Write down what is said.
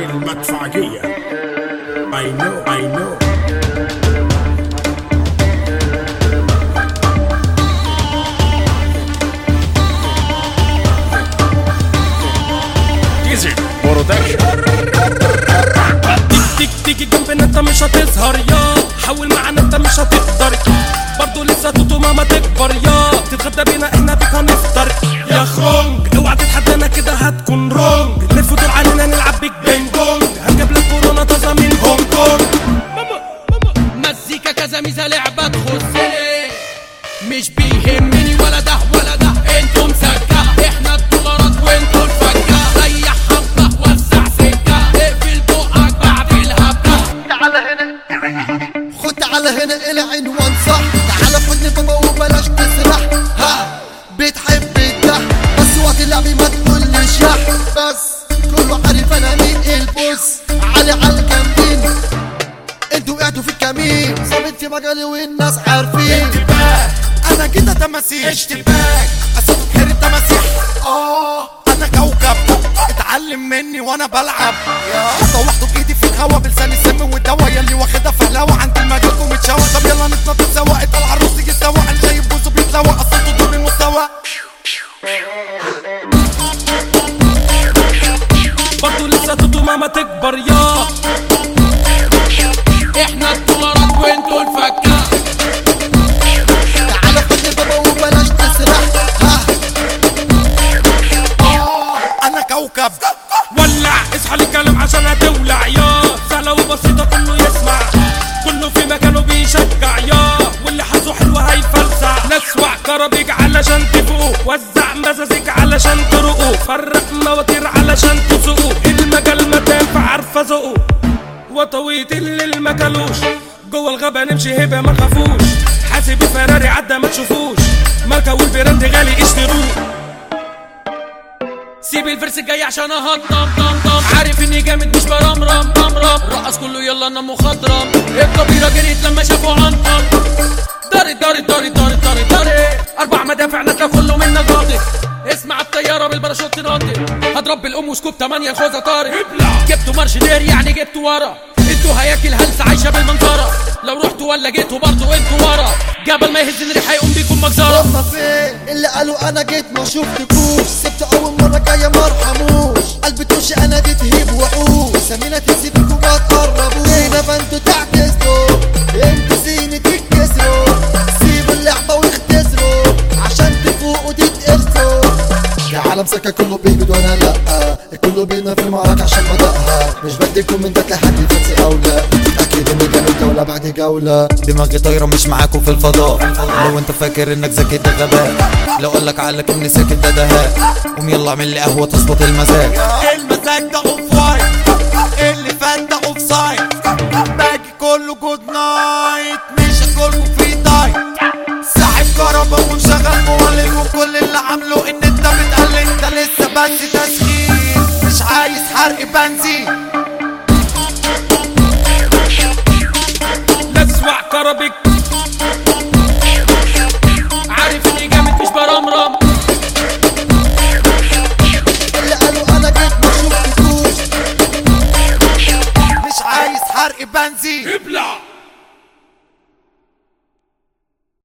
المدفعية I know I know ديزل برودكشن تيجي تيجي جنبنا انت مش هتظهر يا حاول معانا انت مش هتقدر برضه لسه توتو ماما تكبر يا تتغدى بينا احنا بيك هنفطر يا خرونج اوعى تتحدانا كده هتكون رونج لف دور علينا نلعب بيك بينج بونج هنجيب لك كورونا طازه من هونج كونج ماما ماما مزيكا كذا ميزة لعبة تخصني مش بيهمني ولا ده ولا ده انتوا مسكة احنا الدولارات وانتوا الفكة ريح حبة وسع سكة اقفل بقك بعد الهبة تعال هنا خد تعال هنا العنوان صح تعال خدني بابا وبلاش تسرح ها بتحب ده بس وقت اللعب ما تقولش يح بس كله عارف انا مين البوس علي على الجنبين انتوا وقعتوا في الكمين ثابت في مجالي والناس عارفين انا كده تماسيح اشتباك اسود خير التماسيح اه انا كوكب اتعلم مني وانا بلعب طوحته بايدي في الهوا بلسان السم والدوا يلي واخدها في حلاوه عند المجال ومتشوق طب يلا نتنطط سوا اتقل على الرص يجي سوا اللي شايف بوزه بيتلوى اصلا دور المستوى برضه لسه توتو ماما تكبر يا احنا الدولارات وانتوا الفكة تعال خدني بابا وبلاش تسرح ها انا كوكب ولع اصحى للكلام عشان هتولع يا سهلة وبسيطة كله يسمع كله في مكانه بيشجع يا واللي حظه حلو هيفلسع نسوع كرابيج علشان تفوقوا وزع مزازيك علشان ترقوا فرق مواتير علشان تسوقوا المجال ما تنفع عارفة ذوقه وطويت اللي المكلوش جوه الغابة نمشي هبة ما خافوش حاسب الفراري عدى ما تشوفوش ماركة والبراند غالي اشتروه سيب الفرس الجاي عشان اهضم طم طم عارف اني جامد مش برمرم رمرم رقص كله يلا انا مخضرم الكبيرة جريت لما شافوا عنطم داري داري داري داري داري داري اربع مدافع نازله كله منا قاضي اسمع الطيارة بالباراشوت ناطي هضرب بالام وسكوب تمانية الخوذة طارق جبتوا مارشدير يعني جبتوا ورا انتوا هياكل هلسة عايشة بالمنظرة لو رحتوا ولا جيتوا برضو انتوا ورا جبل ما يهز الريح هيقوم بيكم مجزرة هما فين اللي قالوا انا جيت ما شفتكوش سبت اول مرة جاية ما ارحموش قلبي توشي انا دي تهيب وحوش سمينة تسيبكوا ما تقربوش هنا فانتوا تعكسوا انتوا زينة تتكسروا سيبوا اللعبة واختسروا عشان تفوقوا تتقرصوا العالم سكة كله بيهبد وانا لا كله بينا في المعركة عشان بدأها مش بدي كومنتات لحد يفنسي او لا اكيد اني جامد جولة بعد جولة دماغي طايرة مش معاكوا في الفضاء لو انت فاكر انك ذكي ده غباء لو قالك عقلك اني ساكت ده دهاء قوم يلا اعمل لي قهوة تظبط المزاج المزاج ده اوف وايت اللي فات ده اوف سايد باقي كله جود نايت مش هنقولكوا فري تايم ساحب كهربا ومشغل مولد وكل اللي عامله ان انت بتقلد ده لسه بس تسخين مش عايز حرق بنزين نسوع كرابيك عارف اني جامد مش برمرم اللي قالوا انا جيت ما شفتكوش مش عايز حرق بنزين